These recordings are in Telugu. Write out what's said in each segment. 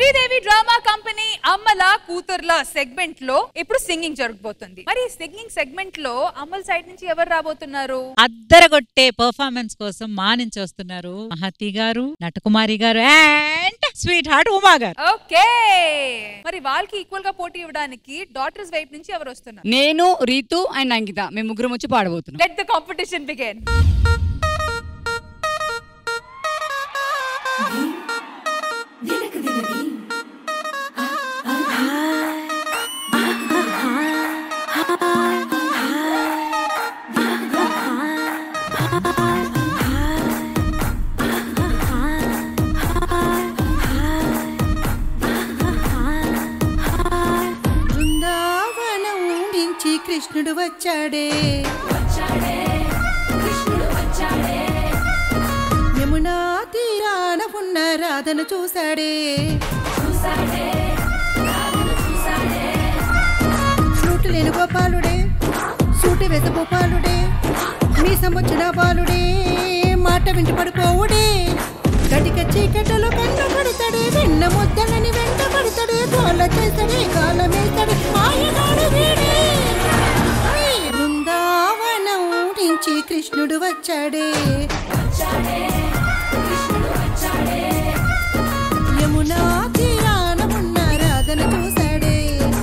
శ్రీదేవి డ్రామా కంపెనీ అమ్మల కూతుర్ల సెగ్మెంట్ లో ఇప్పుడు సింగింగ్ జరగబోతుంది మరి సింగింగ్ సెగ్మెంట్ లో అమ్మల సైడ్ నుంచి ఎవరు రాబోతున్నారు అద్దరగొట్టే పర్ఫార్మెన్స్ కోసం మా నుంచి వస్తున్నారు మహతి గారు నటకుమారి గారు అండ్ స్వీట్ హార్ట్ ఉమా గారు ఓకే మరి వాళ్ళకి ఈక్వల్ గా పోటీ ఇవ్వడానికి డాటర్స్ వైపు నుంచి ఎవరు వస్తున్నారు నేను రీతు అండ్ అంకిత మేము ముగ్గురం వచ్చి పాడబోతున్నాం let the competition begin Brindavanam నుంచి కృష్ణుడు వచ్చాడే యమునా తీరాన ఉన్న రాధను చూశాడే ఫ్లూటు లేని గోపాలుడే సూటి వేస గోపాలుడే మీసం వచ్చిన బాలుడే మాట వింటి పడిపోవుడే గటిక చీకటలో కన్ను పడతాడే వెన్న ముద్దలని వెంట పడతాడే గోల చేస్తాడే కాలమేస్తాడే ఆయనాడు వీడే ఈ బృందావనం నుంచి కృష్ణుడు వచ్చాడే యమునా తీరాన ఉన్న రాధను చూశాడే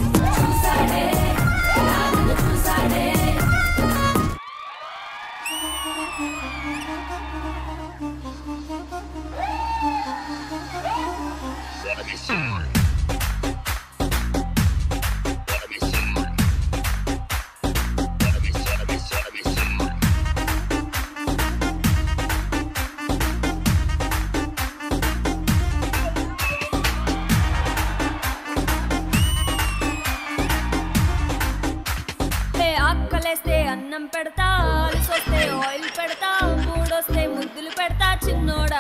ఏ ఆకలేస్తే అన్నం పెడతా అలసొస్తే ఆయిల్ పెడతా మూడొస్తే ముద్దులు పెడతా చిన్నోడా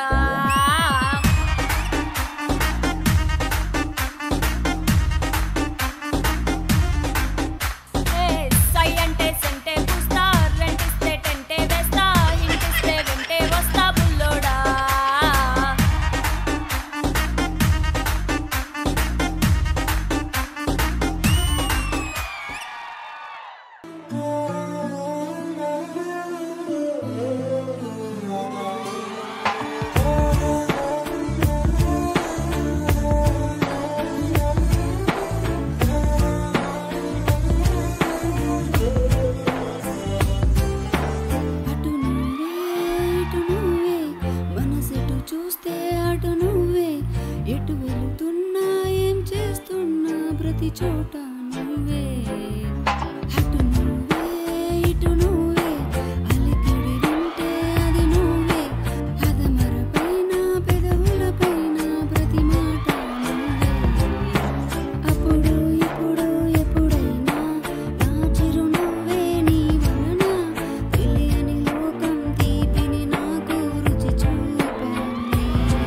ఏ సై అంటే సెంటే పూస్తా రెంటిస్తే టెంటే వేస్తా ఇంటిస్తే వెంటే వస్తా బుల్లోడా అటు నువ్వే ఇటు నువ్వే మనసెటు చూస్తే అటు నువ్వే ఎటు వెళుతున్నా ఏం చేస్తున్నా ప్రతి చోట నువ్వే అటు నువ్వే ఇటు నువ్వే అలికిడి వింటే అది నువ్వే అదమరపైన పెదవులపైన ప్రతి మాట నువ్వే అప్పుడు ఇప్పుడు ఎప్పుడైనా నా చిరునవ్వే నీ వలన తెలియని లోకం తీపిని నాకు రుచి చూపానే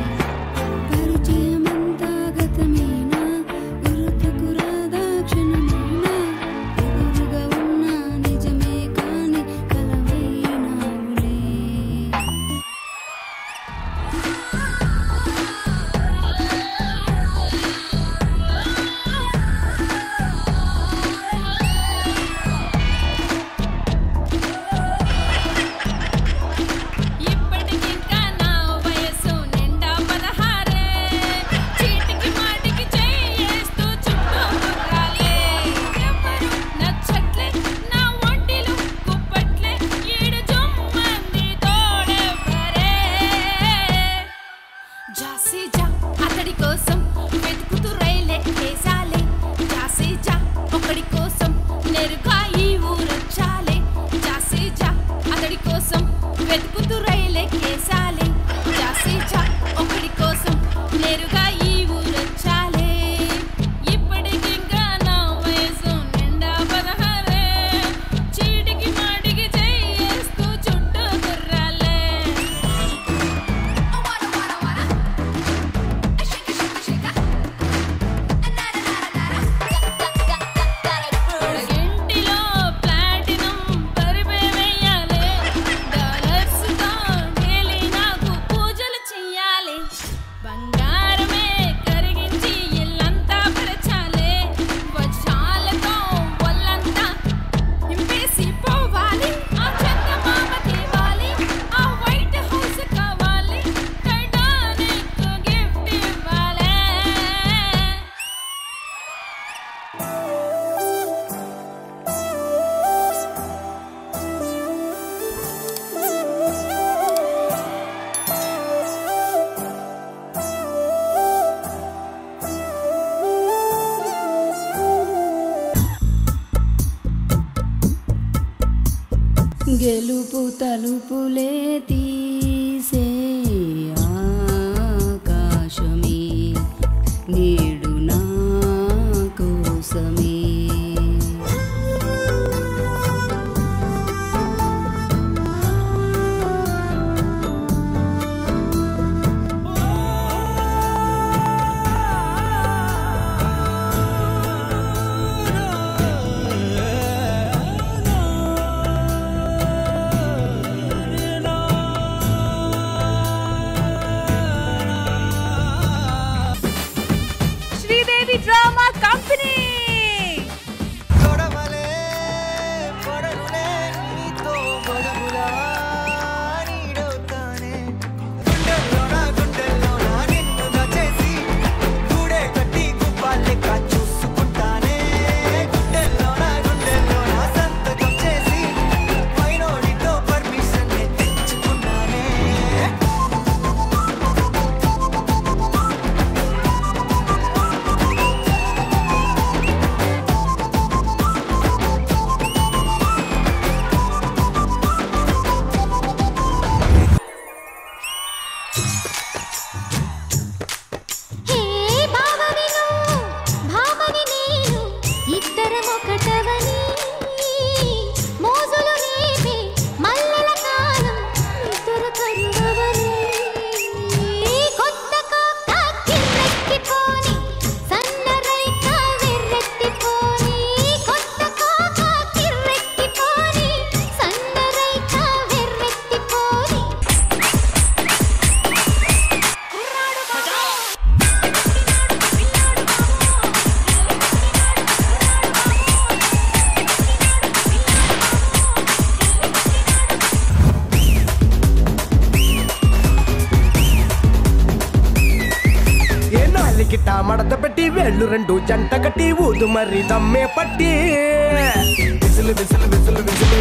పరిచయమంతా గతమేనా గుర్తుకు రాదా క్షణమైనా ఎదురుగా ఉన్న నిజమే కాని కలవైనావులే ఇప్పటికింకా నా వయసు నిండా పదహారే చీటికి మాటికి చేయేస్తూ చుట్టూ గుర్రాలే ఎవరు నచ్చట్లే నా ఒంటిలో కుప్పట్లే ఈడు జుమ్మంది తోడెవ్వరే జాసి జా అతడి కోసం వెతుకుతూ రైలే వేసాలే జాసి జా ఒకడి కోసం నేరుగా ఈ ఊరొచ్చాలే జాసి జా అతడి కోసం వెతుకుతూ రైలే కేసాలే జాసి జా ఒకడి కోసం నేరుగా ఈ ఊరొచ్చాలే ఇప్పటికింకా నా వయసు నిండా పదహారే చీటికి మాటికి చేయేస్తూ చుట్టూ గుర్రాలే ఇంటిలో ప్లాటినం పరిపే వేయాలే డాలర్స్ తో డైలీ నాకు పూజలు చెయ్యాలి గెలుపు తలుపులే తీసే ఆకాశమే నేడు నా కోసమే శ్రీదేవి డ్రామా కంపెనీ గొడవలే పొడవులే నీతో గొడవులా నీడవుతానే గుండెల్లోన గుండెల్లోన నిన్ను దచేసి గూడే కట్టి గుప్పాలు లెక్క చూసుకుంటానే గుండెల్లోన గుండెల్లోన సంతకం చేసి పైనోడితో పర్మిషన్ తెచ్చుకున్నానే హే భావని నువ్వు భామని నేను ఇద్దరం ఒకటవని మోజులు రేపే మల్లెల కాలం నిద్ర కరువవని కొత్త కోక కిర్రెక్కిపోని సన్న రైక వెర్రెత్తిపోని కొత్త కోక కిర్రెక్కిపోని సన్న రైక వెర్రెత్తిపోని కుర్రాడు బాబు ఏ నాలికిట మడత పెట్టి వేళ్ళు రెండు జంట కట్టి ఊదు మరి దమ్మే పట్టి విసులు విసులు విసులు విసులు